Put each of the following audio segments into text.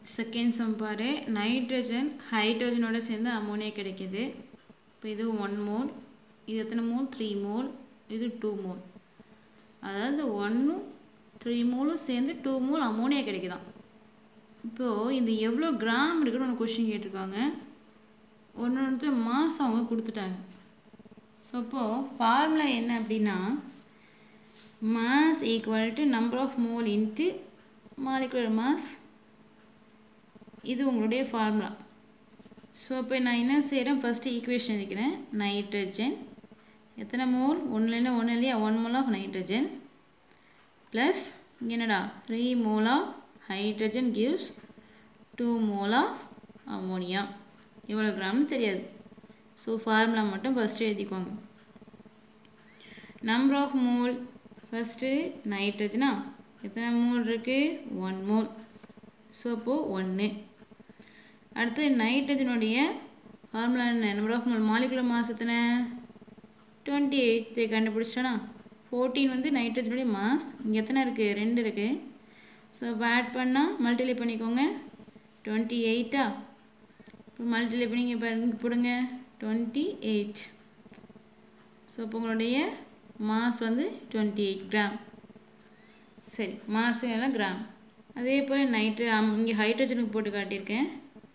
second sum பாரு nitrogen ஹைட்ரஜனோட சேர்ந்து அமோனியா கிடைக்கிது இப்போ இது ஒன் மோல் இது எத்தனை மோல் த்ரீ மோல் இது டூ மோல் அதாவது ஒன்றும் த்ரீ மோலும் சேர்ந்து டூ மோல் அமோனியா கிடைக்குதாம் இப்போது இது எவ்வளோ கிராம் இருக்குன்னு ஒரு கொஷின் கேட்டிருக்காங்க ஒன்று ஒன்று மாதம் அவங்க கொடுத்துட்டாங்க ஸோ இப்போது ஃபார்முலா என்ன அப்படின்னா mass equal to number of mole into molecular mass இது உங்களுடைய ஃபார்முலா ஸோ இப்போ நான் என்ன செய்கிறேன் ஃபஸ்ட்டு ஈக்குவேஷன் இருக்கிறேன் நைட்ரஜன் எத்தனை மோல் ஒன்றுலேருந்து ஒன்று இல்லையா one mole of nitrogen plus இங்கே என்னடா three mole of hydrogen gives two mole of ammonia எவ்வளோ கிராம்னு தெரியாது ஸோ ஃபார்முலா மட்டும் ஃபஸ்ட்டு எழுதிக்கோங்க நம்பர் ஆஃப் மோல் ஃபஸ்ட்டு நைட்ரஜனா எத்தனை மோல் இருக்குது ஒன் மோல் ஸோ அப்போது ஒன்று அடுத்து நைட்ரஜனுடைய ஃபார்முலா என்ன number of mole molecular mass எத்தனை டுவெண்ட்டி எயிட் கண்டுபிடிச்சிட்டோன்னா ஃபோர்டீன் வந்து நைட்ரஜனுடைய மாஸ் இங்கே எத்தனை இருக்குது ரெண்டு இருக்குது ஸோ இப்போ ஆட் பண்ணால் மல்டிப்ளை பண்ணிக்கோங்க டுவெண்ட்டி எயிட்டா இப்போ மல்டிப்ளை பண்ணி இங்கே பாருங்க போடுங்க டுவெண்ட்டி எயிட் ஸோ இப்போ உங்களுடைய மாஸ் வந்து டுவெண்ட்டி எயிட் கிராம் சரி மாஸ் எல்லாம் கிராம் அதே போல் நைட்ரு இங்கே ஹைட்ரஜனுக்கு போட்டு காட்டியிருக்கேன்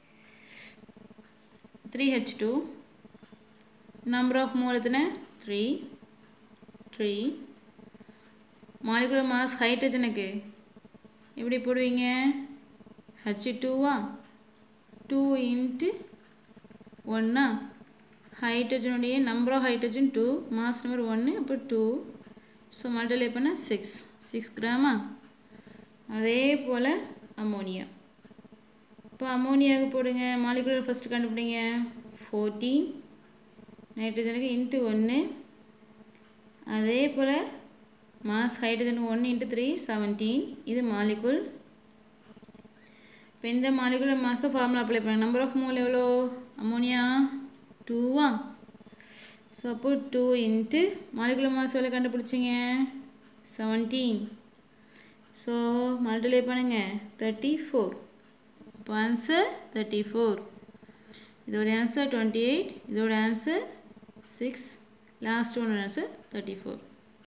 three H two number of mole எத்தனை த்ரீ த்ரீ மாலிகுலர் மாஸ் ஹைட்ரஜனுக்கு எப்படி போடுவீங்க ஹச் டூவா டூ இன்ட்டு ஒன்றா ஹைட்ரஜனுடைய number of hydrogen two mass number ஒன்று அப்போ டூ ஸோ மல்டிப்ளை பண்ண சிக்ஸ் சிக்ஸ் கிராமா அதே போல் அமோனியா இப்போ அமோனியாவுக்கு போடுங்க மாலிகுலர் ஃபஸ்ட்டு கண்டுபிடிங்க ஃபோர்டீன் நைட்ரஜனுக்கு இன்ட்டு ஒன்று அதே போல் மாஸ் ஹைட்ரஜன் ஒன்று இன்ட்டு த்ரீ செவன்டீன் இது மாலிகுல் இப்போ இந்த மாலிகுலர் மாஸை ஃபார்முலா அப்ளை பண்ணுங்க நம்பர் ஆஃப் மோல் எவ்வளோ அமோனியா டூவா ஸோ அப்போ டூ இன்ட்டு மாலிகுலர் மாஸ் எவ்வளோ கண்டுபிடிச்சிங்க செவன்டீன் ஸோ மல்டிப்ளை பண்ணுங்கள் தேர்ட்டி ஃபோர் இப்போ ஆன்சர் தேர்ட்டி ஃபோர் இதோட ஆன்சர் டுவெண்ட்டி எயிட் இதோட answer six last one answer thirty four